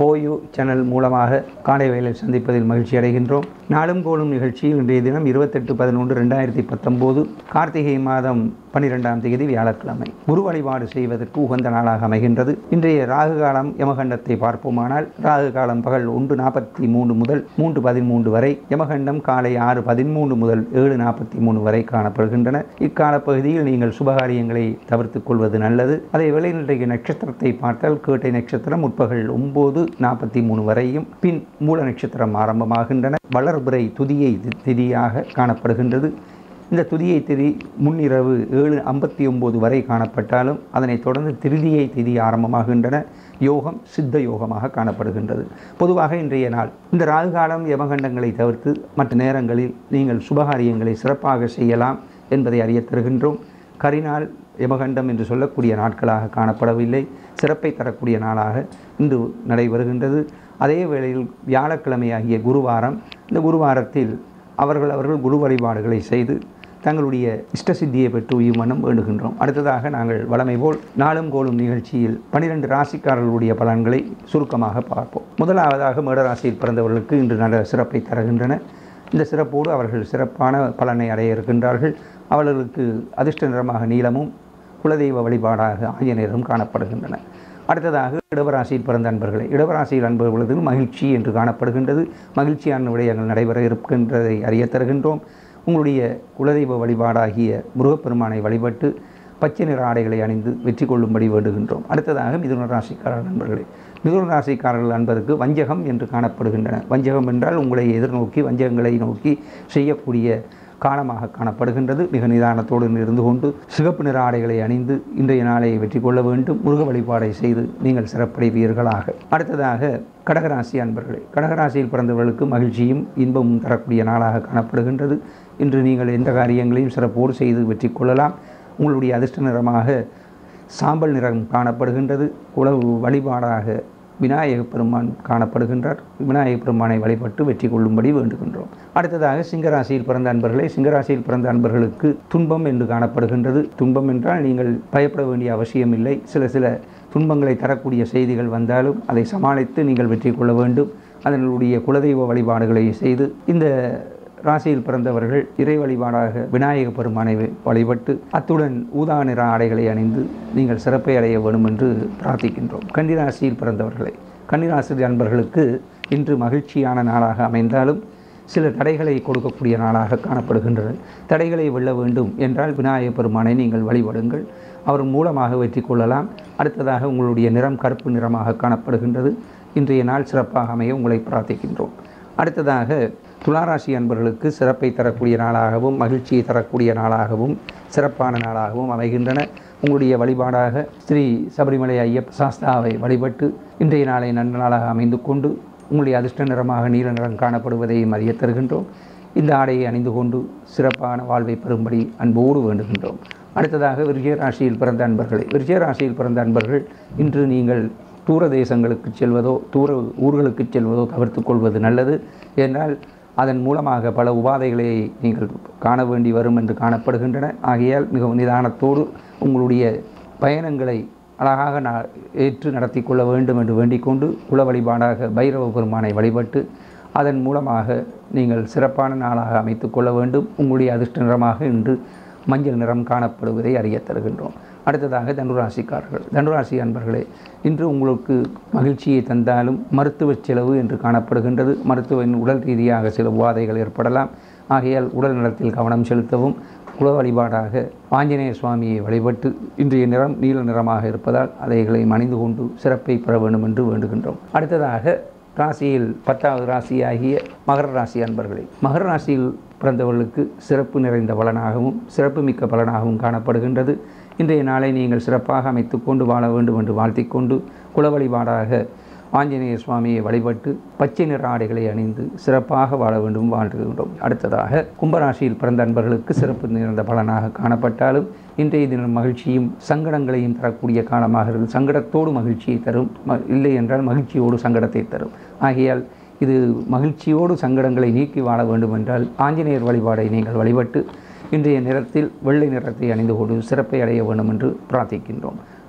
ஃபோயு channel மூலமாக காலை வேளையில் சந்திப்பதில் மகிழ்ச்சி அடைகின்றோம் நாளும் கோலும் நிகழ்ச்சியில் இன்றைய தினம் இருபத்தெட்டு பதினொன்று ரெண்டாயிரத்தி பத்தொம்போது கார்த்திகை மாதம் பன்னிரெண்டாம் தேதி வியாழக்கிழமை குரு வழிபாடு செய்வதற்கு உகந்த நாளாக அமைகின்றது இன்றைய ராகு காலம் யமகண்டத்தை பார்ப்போமானால் ராகு காலம் பகல் ஒன்று நாற்பத்தி மூன்று முதல் மூன்று பதிமூன்று வரை யமகண்டம் காலை ஆறு பதிமூன்று முதல் ஏழு நாற்பத்தி மூணு வரை காணப்படுகின்றன இக்கால பகுதியில் நீங்கள் சுபகாரியங்களை தவிர்த்துக் கொள்வது நல்லது அதே வேளை இன்றைய நட்சத்திரத்தை பார்த்தால் கேட்டை நட்சத்திரம் முற்பகல் ஒன்பது நாற்பத்தி மூணு வரையும் பின் மூல நட்சத்திரம் ஆரம்பமாகின்றன வளர்பிறை துதியை தி- திதியாக காணப்படுகின்றது இந்த துதியை திதி முன்னிரவு ஏழு ஐம்பத்தி ஒம்பது வரை காணப்பட்டாலும் அதனைத் தொடர்ந்து திருதியை திதி ஆரம்பமாகின்றன யோகம் சித்த யோகமாக காணப்படுகின்றது பொதுவாக இன்றைய நாள் இந்த ராகு காலம் யமகண்டங்களை தவிர்த்து மற்ற நேரங்களில் நீங்கள் சுபகாரியங்களை சிறப்பாக செய்யலாம் என்பதை அறியத் தருகின்றோம் கரிநாள் யமகண்டம் என்று சொல்லக்கூடிய நாட்களாக காணப்படவில்லை சிறப்பை தரக்கூடிய நாளாக இன்று நடைபெறுகின்றது அதே வேளையில் வியாழக்கிழமையாகிய குருவாரம் இந்த குருவாரத்தில் அவர்கள் அவர்கள் குரு வழிபாடுகளை செய்து தங்களுடைய இஷ்ட சித்தியை பெற்று உயிர்மனம் வேண்டுகின்றோம் அடுத்ததாக நாங்கள் வளமை போல் நாளும் கோலும் நிகழ்ச்சியில் பனிரெண்டு ராசிக்காரர்களுடைய பலன்களை சுருக்கமாக பார்ப்போம் முதலாவதாக மேடராசியில் பிறந்தவர்களுக்கு இன்று நல்ல சிறப்பை தருகின்றன இந்த சிறப்போடு அவர்கள் சிறப்பான பலனை அடைய இருக்கின்றார்கள் அவர்களுக்கு அதிர்ஷ்ட நிறமாக நீளமும் குலதெய்வ வழிபாடாக ஆஞ்சநேயரும் காணப்படுகின்றன அடுத்ததாக இடவராசியில் பிறந்த அன்பர்களே இடவராசியில் அன்பர்களுக்கு மகிழ்ச்சி என்று காணப்படுகின்றது மகிழ்ச்சியான விடயங்கள் நடைபெற இருக்கின்றதை அறியத் தருகின்றோம் உங்களுடைய குலதெய்வ வழிபாடாகிய முருகப்பெருமானை வழிபட்டு பச்சை நிற ஆடைகளை அணிந்து வெற்றி கொள்ளும்படி வேண்டுகின்றோம் அடுத்ததாக மிதுன ராசிக்காரர் நண்பர்களே மிதுன ராசிக்காரர்கள் அன்பருக்கு வஞ்சகம் என்று காணப்படுகின்றன வஞ்சகம் என்றால் உங்களை எதிர்நோக்கி வஞ்சகங்களை நோக்கி செய்யக்கூடிய காலமாக காணப்படுகின்றது மிக நிதானத்தோடு இருந்து கொண்டு சிவப்பு நிற ஆடைகளை அணிந்து இன்றைய நாளை வெற்றி கொள்ள வேண்டும் முருக வழிபாடை செய்து நீங்கள் சிறப்படைவீர்களாக அடுத்ததாக கடகராசி அன்பர்களே கடகராசியில் பிறந்தவர்களுக்கு மகிழ்ச்சியும் இன்பமும் தரக்கூடிய நாளாக காணப்படுகின்றது இன்று நீங்கள் எந்த காரியங்களையும் சிறப்போடு செய்து வெற்றி கொள்ளலாம் உங்களுடைய அதிர்ஷ்ட நிறமாக சாம்பல் நிறம் காணப்படுகின்றது குல வழிபாடாக விநாயக பெருமான் காணப்படுகின்றார் விநாயக பெருமானை வழிபட்டு வெற்றி கொள்ளும்படி வேண்டுகின்றோம் அடுத்ததாக சிங்கராசியில் பிறந்த அன்பர்களே சிங்கராசியில் பிறந்த அன்பர்களுக்கு துன்பம் என்று காணப்படுகின்றது துன்பம் என்றால் நீங்கள் பயப்பட வேண்டிய அவசியமில்லை சில சில துன்பங்களை தரக்கூடிய செய்திகள் வந்தாலும் அதை சமாளித்து நீங்கள் வெற்றி கொள்ள வேண்டும் அதனுடைய குலதெய்வ வழிபாடுகளை செய்து இந்த ராசியில் பிறந்தவர்கள் இறை வழிபாடாக விநாயக பெருமானை வி- வழிபட்டு அத்துடன் ஊதா நிற ஆடைகளை அணிந்து நீங்கள் சிறப்பை அடைய வேண்டும் என்று பிரார்த்திக்கின்றோம் கன்னிராசியில் பிறந்தவர்களை கன்னிராசி அன்பர்களுக்கு இன்று மகிழ்ச்சியான நாளாக அமைந்தாலும் சில தடைகளை கொடுக்கக்கூடிய நாளாக காணப்படுகின்றது தடைகளை வெல்ல வேண்டும் என்றால் விநாயக பெருமானை நீங்கள் வழிபடுங்கள் அவர் மூலமாக வெற்றி கொள்ளலாம் அடுத்ததாக உங்களுடைய நிறம் கருப்பு நிறமாக காணப்படுகின்றது இன்றைய நாள் சிறப்பாக அமைய உங்களை பிரார்த்திக்கின்றோம் அடுத்ததாக துளாராசி அன்பர்களுக்கு சிறப்பை தரக்கூடிய நாளாகவும் மகிழ்ச்சியை தரக்கூடிய நாளாகவும் சிறப்பான நாளாகவும் அமைகின்றன உங்களுடைய வழிபாடாக ஸ்ரீ சபரிமலை ஐயப்ப சாஸ்தாவை வழிபட்டு இன்றைய நாளை நன்ன நாளாக அமைந்து கொண்டு உங்களுடைய அதிர்ஷ்ட நிறமாக நீல நிறம் காணப்படுவதையும் அறியத் தருகின்றோம் இந்த ஆடையை அணிந்து கொண்டு சிறப்பான வாழ்வை பெறும்படி அன்போடு வேண்டுகின்றோம் அடுத்ததாக விருச்சிக ராசியில் பிறந்த அன்பர்களே விருச்சிக ராசியில் பிறந்த அன்பர்கள் இன்று நீங்கள் தூர தேசங்களுக்கு செல்வதோ தூர ஊர்களுக்கு செல்வதோ தவிர்த்து கொள்வது நல்லது என்றால் அதன் மூலமாக பல உபாதைகளை நீங்கள் காண வேண்டி வரும் என்று காணப்படுகின்றன ஆகையால் மிகவும் நிதானத்தோடு உங்களுடைய பயணங்களை அழகாக நா ஏற்று நடத்தி கொள்ள வேண்டும் என்று வேண்டிக்கொண்டு குல வழிபாடாக பைரவ பெருமானை வழிபட்டு அதன் மூலமாக நீங்கள் சிறப்பான நாளாக அமைத்து கொள்ள வேண்டும் உங்களுடைய அதிர்ஷ்ட நிறமாக இன்று மஞ்சள் நிறம் காணப்படுவதை அறியத் தருகின்றோம் அடுத்ததாக தனுராசிக்காரர்கள் தனுராசி அன்பர்களே இன்று உங்களுக்கு மகிழ்ச்சியை தந்தாலும் மருத்துவ செலவு என்று காணப்படுகின்றது மருத்துவ உடல் ரீதியாக சில உபாதைகள் ஏற்படலாம் ஆகையால் உடல் நலத்தில் கவனம் செலுத்தவும் குல வழிபாடாக ஆஞ்சநேய சுவாமியை வழிபட்டு இன்றைய நிறம் நீல நிறமாக இருப்பதால் அதைகளை மணிந்து கொண்டு சிறப்பை பெற வேண்டும் என்று வேண்டுகின்றோம் அடுத்ததாக ராசியில் பத்தாவது ராசியாகிய மகர ராசி அன்பர்களே மகர ராசியில் பிறந்தவர்களுக்கு சிறப்பு நிறைந்த பலனாகவும் சிறப்பு மிக்க பலனாகவும் காணப்படுகின்றது இன்றைய நாளை நீங்கள் சிறப்பாக அமைத்து கொண்டு வாழ வேண்டும் என்று வாழ்த்திக் கொண்டு குல வழிபாடாக ஆஞ்சநேய சுவாமியை வழிபட்டு பச்சை நிற ஆடைகளை அணிந்து சிறப்பாக வாழ வேண்டும் வாழ்த்துகின்றோம் அடுத்ததாக கும்பராசியில் பிறந்த அன்பர்களுக்கு சிறப்பு நிறைந்த பலனாக காணப்பட்டாலும் இன்றைய தினம் மகிழ்ச்சியும் சங்கடங்களையும் தரக்கூடிய காலமாக இருக்கும் சங்கடத்தோடு மகிழ்ச்சியை தரும் ம- இல்லை என்றால் மகிழ்ச்சியோடு சங்கடத்தை தரும் ஆகையால் இது மகிழ்ச்சியோடு சங்கடங்களை நீக்கி வாழ வேண்டும் என்றால் ஆஞ்சநேயர் வழிபாடை நீங்கள் வழிபட்டு இன்றைய நிறத்தில் வெள்ளை நிறத்தை அணிந்து கொண்டு சிறப்பை அடைய வேண்டும் என்று பிரார்த்திக்கின்றோம்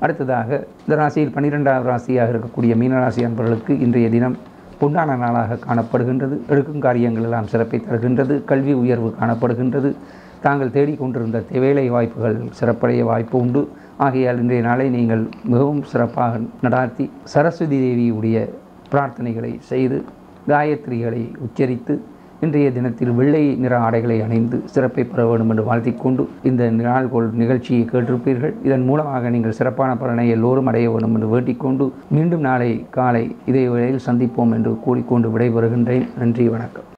அடுத்ததாக இந்த ராசியில் பன்னிரெண்டாவது ராசியாக இருக்கக்கூடிய மீனராசி அன்பர்களுக்கு இன்றைய தினம் பொன்னான நாளாக காணப்படுகின்றது எடுக்கும் காரியங்கள் எல்லாம் சிறப்பை தருகின்றது கல்வி உயர்வு காணப்படுகின்றது தாங்கள் தேடிக்கொண்டிருந்த வேலை வாய்ப்புகள் சிறப்படைய வாய்ப்பு உண்டு ஆகையால் இன்றைய நாளை நீங்கள் மிகவும் சிறப்பாக நடாத்தி சரஸ்வதி தேவியுடைய பிரார்த்தனைகளை செய்து காயத்ரிகளை உச்சரித்து இன்றைய தினத்தில் வெள்ளை நிற ஆடைகளை அணிந்து சிறப்பை பெற வேண்டும் என்று வாழ்த்திக் கொண்டு இந்த நாள்கோள் நிகழ்ச்சியை கேட்டிருப்பீர்கள் இதன் மூலமாக நீங்கள் சிறப்பான பலனை எல்லோரும் அடைய வேண்டும் என்று வேண்டிக் கொண்டு மீண்டும் நாளை காலை இதே வேளையில் சந்திப்போம் என்று கூறிக்கொண்டு விடைபெறுகின்றேன் நன்றி வணக்கம்